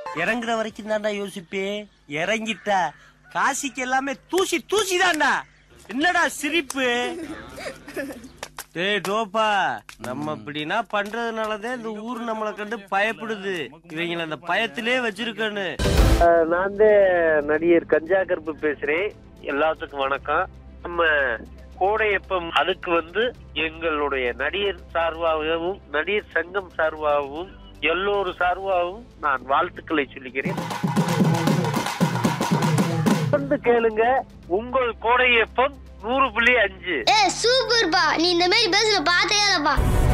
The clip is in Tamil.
இறங்குற வரைக்கும் தான்டா யோசிப்பே இறங்கிட்டா காசிக்கு எல்லாமே தூசி தூசி தான்டா என்னடா சிரிப்பு டேய் டோப்பா நம்ம இப்படின்னா பண்றதுனாலதான் இந்த ஊர் நம்மளை கண்டு பயப்படுது இவங்கள அந்த பயத்திலே வச்சிருக்கன்னு நான் நடிகர் கஞ்சா கருப்பு பேசுறேன் எல்லாத்துக்கும் வணக்கம் நம்ம கோடையப்பம் அதுக்கு வந்து எங்களுடைய நடிகர் சார்பாகவும் நடிகர் சங்கம் சார்பாகவும் எல்லோரும் சார்பாகவும் நான் வாழ்த்துக்களை சொல்லிக்கிறேன் வந்து கேளுங்க உங்கள் கோடையப்பம் நூறு புள்ளி அஞ்சு ஏ சூப்பர்ப்பா நீ இந்த மாதிரி பேசுற பார்த்தே இல்லப்பா